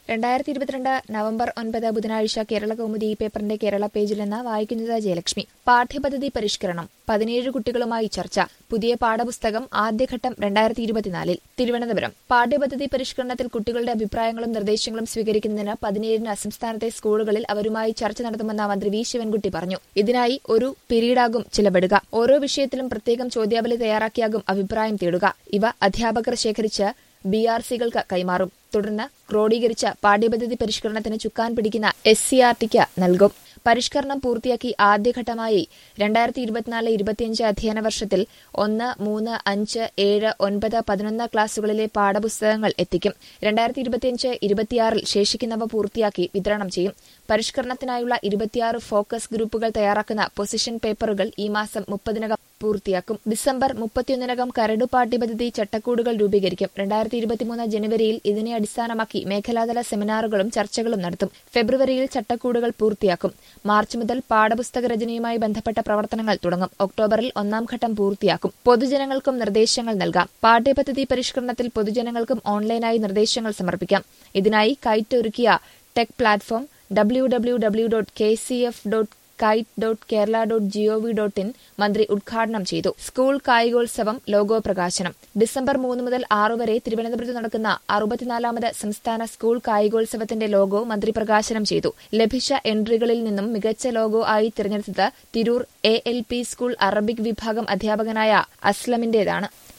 രണ്ടായിരത്തി ഇരുപത്തിരണ്ട് നവംബർ ഒൻപത് ബുധനാഴ്ച കേരള കൗമുദി ഈ പേപ്പറിന്റെ കേരള പേജിൽ നിന്ന് വായിക്കുന്നത് ജയലക്ഷ്മി പാഠ്യപദ്ധതി പരിഷ്കരണം പതിനേഴ് കുട്ടികളുമായി ചർച്ച പുതിയ പാഠപുസ്തകം ആദ്യഘട്ടം രണ്ടായിരത്തി ഇരുപത്തിനാലിൽ തിരുവനന്തപുരം പാഠ്യപദ്ധതി പരിഷ്കരണത്തിൽ കുട്ടികളുടെ അഭിപ്രായങ്ങളും നിർദ്ദേശങ്ങളും സ്വീകരിക്കുന്നതിന് പതിനേഴിന് സംസ്ഥാനത്തെ സ്കൂളുകളിൽ അവരുമായി ചർച്ച നടത്തുമെന്ന് മന്ത്രി വി ശിവൻകുട്ടി പറഞ്ഞു ഇതിനായി ഒരു പിരീഡാകും ചിലവിടുക ഓരോ വിഷയത്തിലും പ്രത്യേകം ചോദ്യാവലി തയ്യാറാക്കിയാകും അഭിപ്രായം തേടുക ഇവ അധ്യാപകർ ശേഖരിച്ച് ബി ആർ സികൾക്ക് കൈമാറും തുടർന്ന് ക്രോഡീകരിച്ച പാഠ്യപദ്ധതി പരിഷ്കരണത്തിന് ചുക്കാൻ പിടിക്കുന്ന എസ് സി ആർ ടിക്ക് നൽകും പരിഷ്കരണം പൂർത്തിയാക്കി ആദ്യഘട്ടമായി രണ്ടായിരത്തി ഇരുപത്തിനാല് ഇരുപത്തിയഞ്ച് അധ്യയന വർഷത്തിൽ ഒന്ന് മൂന്ന് അഞ്ച് ഏഴ് ഒൻപത് പതിനൊന്ന് ക്ലാസുകളിലെ പാഠപുസ്തകങ്ങൾ എത്തിക്കും രണ്ടായിരത്തി ഇരുപത്തിയഞ്ച് ഇരുപത്തിയാറിൽ ശേഷിക്കുന്നവ പൂർത്തിയാക്കി വിതരണം ചെയ്യും പരിഷ്കരണത്തിനായുള്ള ഇരുപത്തിയാറ് ഫോക്കസ് ഗ്രൂപ്പുകൾ തയ്യാറാക്കുന്ന പൊസിഷൻ പേപ്പറുകൾ ഈ മാസം മുപ്പതിനകം പൂർത്തിയാക്കും ഡിസംബർ മുപ്പത്തിയൊന്നിനകം കരടു പാഠ്യപദ്ധതി ചട്ടക്കൂടുകൾ രൂപീകരിക്കും രണ്ടായിരത്തി ഇരുപത്തിമൂന്ന് ജനുവരിയിൽ ഇതിനെ അടിസ്ഥാനമാക്കി മേഖലാതല സെമിനാറുകളും ചർച്ചകളും നടത്തും ഫെബ്രുവരിയിൽ ചട്ടക്കൂടുകൾ പൂർത്തിയാക്കും മാർച്ച് മുതൽ പാഠപുസ്തക രചനയുമായി ബന്ധപ്പെട്ട പ്രവർത്തനങ്ങൾ തുടങ്ങും ഒക്ടോബറിൽ ഒന്നാം ഘട്ടം പൂർത്തിയാക്കും പൊതുജനങ്ങൾക്കും നിർദ്ദേശങ്ങൾ നൽകാം പാഠ്യപദ്ധതി പരിഷ്കരണത്തിൽ പൊതുജനങ്ങൾക്കും ഓൺലൈനായി നിർദ്ദേശങ്ങൾ സമർപ്പിക്കാം ഇതിനായി കൈറ്റ് ഒരുക്കിയ tech platform W W W dot K C F dot KITE dot Kerala dot G O V dot in മന്ത്രി ഉദ്ഘാടനം ചെയ്തു സ്കൂൾ കായികോത്സവം ലോഗോ പ്രകാശനം ഡിസംബർ മൂന്ന് മുതൽ ആറു വരെ തിരുവനന്തപുരത്ത് നടക്കുന്ന അറുപത്തിനാലാമത് സംസ്ഥാന സ്കൂൾ കായികോത്സവത്തിന്റെ ലോഗോ മന്ത്രി പ്രകാശനം ചെയ്തു ലഭിച്ച എൻട്രികളിൽ നിന്നും മികച്ച ലോഗോ ആയി തിരഞ്ഞെടുത്തത് Tirur A L P school Arabic വിഭാഗം അധ്യാപകനായ അസ്ലമിന്റേതാണ്